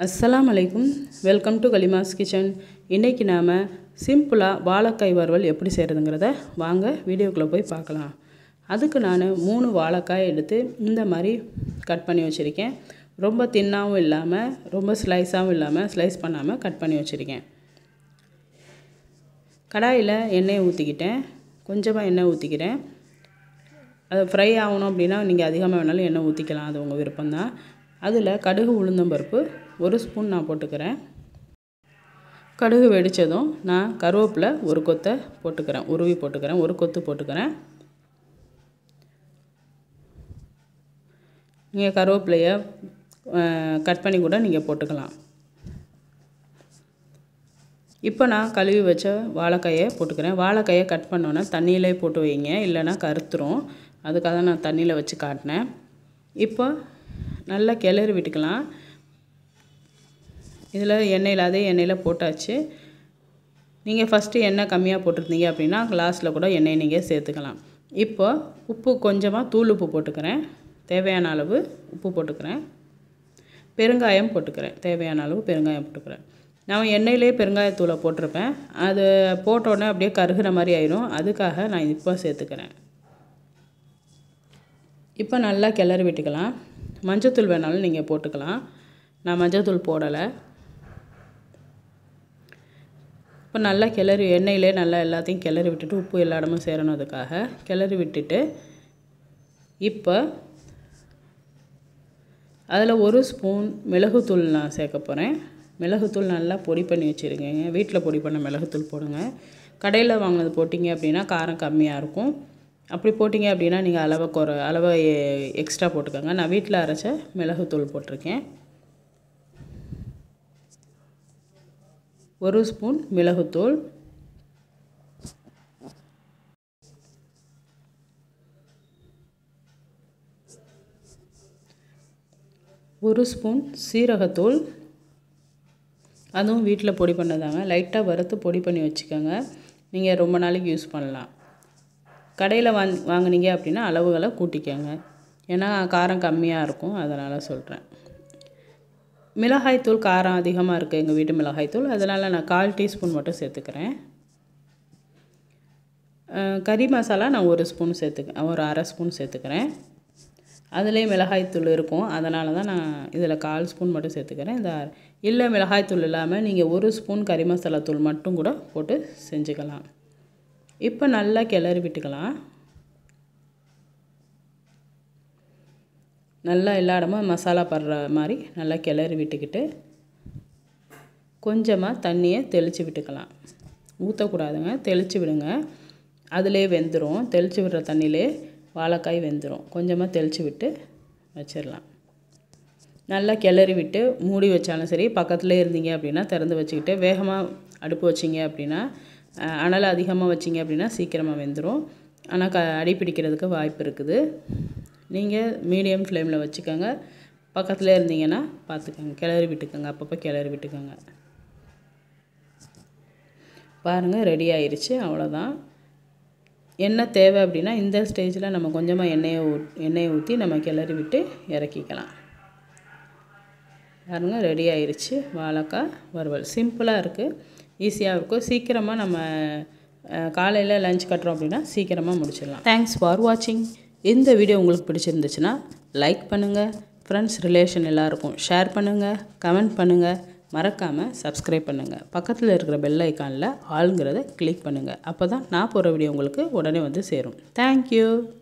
அஸ்ஸலாம் அலைக்கும் welcome to கலிமாஸ் kitchen இன்றைக்கி நாம் சிம்பிளாக வாழைக்காய் வறுவல் எப்படி செய்கிறதுங்கிறத வாங்க வீடியோக்குள்ளே போய் பார்க்கலாம் அதுக்கு நான் மூணு வாழைக்காய் எடுத்து இந்த மாதிரி கட் பண்ணி வச்சுருக்கேன் ரொம்ப தின்னாகவும் இல்லாமல் ரொம்ப ஸ்லைஸாகவும் இல்லாமல் ஸ்லைஸ் பண்ணாமல் கட் பண்ணி வச்சுருக்கேன் கடாயில் எண்ணெயை ஊற்றிக்கிட்டேன் கொஞ்சமாக எண்ணெய் ஊற்றிக்கிறேன் அது ஃப்ரை ஆகணும் அப்படின்னா நீங்கள் அதிகமாக வேணாலும் எண்ணெய் ஊற்றிக்கலாம் அது உங்கள் விருப்பம்தான் அதில் கடுகு உளுந்தம்பருப்பு ஒரு ஸ்பூன் நான் போட்டுக்கிறேன் கடுகு வெடித்ததும் நான் கருவேப்பிலை ஒரு கொத்தை போட்டுக்கிறேன் உருவி போட்டுக்கிறேன் ஒரு கொத்து போட்டுக்கிறேன் நீங்கள் கருவேப்பிலையை கட் பண்ணி கூட நீங்கள் போட்டுக்கலாம் இப்போ நான் கழுவி வச்ச வாழைக்காயை போட்டுக்கிறேன் வாழைக்காயை கட் பண்ணோன்னே தண்ணியிலே போட்டு வைங்க இல்லைன்னா கருத்துரும் அதுக்காக தான் நான் தண்ணியில் வச்சு காட்டினேன் இப்போ நல்லா கிளறி விட்டுக்கலாம் இதில் எண்ணெயில் அதே எண்ணெயில் போட்டாச்சு நீங்கள் ஃபஸ்ட்டு எண்ணெய் கம்மியாக போட்டிருந்தீங்க அப்படின்னா லாஸ்ட்டில் கூட எண்ணெய் நீங்கள் சேர்த்துக்கலாம் இப்போ உப்பு கொஞ்சமாக தூள் உப்பு போட்டுக்கிறேன் தேவையான அளவு உப்பு போட்டுக்கிறேன் பெருங்காயம் போட்டுக்கிறேன் தேவையான அளவு பெருங்காயம் போட்டுக்கிறேன் நான் எண்ணெயிலே பெருங்காயத்தூளை போட்டிருப்பேன் அது போட்டோடனே அப்படியே கருகிற மாதிரி ஆயிடும் அதுக்காக நான் இப்போ சேர்த்துக்கிறேன் இப்போ நல்லா கிளறி விட்டுக்கலாம் மஞ்சத்தூள் வேணாலும் நீங்கள் போட்டுக்கலாம் நான் மஞ்சத்தூள் போடலை இப்போ நல்லா கிளறி எண்ணெயிலே நல்லா எல்லாத்தையும் கிளறி விட்டுட்டு உப்பு எல்லா இடமும் சேரணும் அதுக்காக கிளறி விட்டுட்டு இப்போ அதில் ஒரு ஸ்பூன் மிளகுத்தூள் நான் சேர்க்க போகிறேன் மிளகுத்தூள் நல்லா பொடி பண்ணி வச்சுருக்கேங்க வீட்டில் பொடி பண்ண மிளகுத்தூள் போடுங்க கடையில் வாங்கினது போட்டிங்க அப்படின்னா காரம் கம்மியாக இருக்கும் அப்படி போட்டிங்க அப்படின்னா நீங்கள் அளவை குறை அளவை எக்ஸ்ட்ரா போட்டுக்கோங்க நான் வீட்டில் அரைச்ச மிளகுத்தூள் போட்டிருக்கேன் ஒரு ஸ்பூன் மிளகுத்தூள் ஒரு ஸ்பூன் சீரகத்தூள் அதுவும் வீட்டில் பொடி பண்ணதாங்க லைட்டாக வறுத்து பொடி பண்ணி வச்சுக்கோங்க நீங்கள் ரொம்ப நாளைக்கு யூஸ் பண்ணலாம் கடையில் வாங் வாங்கினீங்க அப்படின்னா அளவுகளை கூட்டிக்கோங்க ஏன்னா காரம் கம்மியாக இருக்கும் அதனால் சொல்கிறேன் மிளகாய்த்தூள் காரம் அதிகமாக இருக்குது எங்கள் வீட்டு மிளகாய்த்தூள் அதனால் நான் கால் டீஸ்பூன் மட்டும் சேர்த்துக்கிறேன் கறி மசாலா நான் ஒரு ஸ்பூன் சேர்த்துக்க ஒரு அரை ஸ்பூன் சேர்த்துக்கிறேன் அதிலே மிளகாய்த்தூள் இருக்கும் அதனால தான் நான் இதில் கால் ஸ்பூன் மட்டும் சேர்த்துக்கிறேன் இந்த இல்லை மிளகாய்த்தூள் இல்லாமல் நீங்கள் ஒரு ஸ்பூன் கறி மசாலா தூள் மட்டும் கூட போட்டு செஞ்சுக்கலாம் இப்போ நல்லா கிளறி விட்டுக்கலாம் நல்லா எல்லா இடமும் மசாலா படுற மாதிரி நல்லா கிளறி விட்டுக்கிட்டு கொஞ்சமாக தண்ணியை தெளித்து விட்டுக்கலாம் ஊற்றக்கூடாதுங்க தெளித்து விடுங்க அதிலே வெந்துடும் தெளித்து விடுற தண்ணியிலே வாழைக்காய் வெந்துடும் கொஞ்சமாக தெளித்து விட்டு வச்சிடலாம் நல்லா கிளறி விட்டு மூடி வச்சாலும் சரி பக்கத்துலேயே இருந்தீங்க அப்படின்னா திறந்து வச்சுக்கிட்டு வேகமாக அடுப்பு வச்சிங்க அப்படின்னா அனல் அதிகமாக வச்சிங்க அப்படின்னா சீக்கிரமாக வெந்துடும் ஆனால் க அடி பிடிக்கிறதுக்கு வாய்ப்பு இருக்குது நீங்கள் மீடியம் ஃப்ளேமில் வச்சுக்கோங்க பக்கத்தில் இருந்தீங்கன்னா பார்த்துக்கோங்க கிளறி விட்டுக்கோங்க அப்பப்போ கிளறி விட்டுக்கோங்க பாருங்கள் ரெடி ஆயிடுச்சு அவ்வளோதான் எண்ணெய் தேவை அப்படின்னா இந்த ஸ்டேஜில் நம்ம கொஞ்சமாக எண்ணெயை ஊ எண்ணெயை ஊற்றி நம்ம கிளறி விட்டு இறக்கிக்கலாம் பாருங்க ரெடி ஆயிடுச்சு வாழைக்காய் வறுவல் சிம்பிளாக இருக்குது ஈஸியாக இருக்கும் சீக்கிரமாக நம்ம காலையில் லஞ்ச் கட்டுறோம் அப்படின்னா சீக்கிரமாக முடிச்சிடலாம் தேங்க்ஸ் ஃபார் வாட்சிங் இந்த வீடியோ உங்களுக்கு பிடிச்சிருந்துச்சுன்னா லைக் பண்ணுங்கள் ஃப்ரெண்ட்ஸ் ரிலேஷன் எல்லாருக்கும் ஷேர் பண்ணுங்கள் கமெண்ட் பண்ணுங்கள் மறக்காமல் சப்ஸ்கிரைப் பண்ணுங்கள் பக்கத்தில் இருக்கிற பெல் ஐக்கானில் ஆளுங்கிறத கிளிக் பண்ணுங்கள் அப்போ தான் நான் போகிற வீடியோ உங்களுக்கு உடனே வந்து சேரும் தேங்க்யூ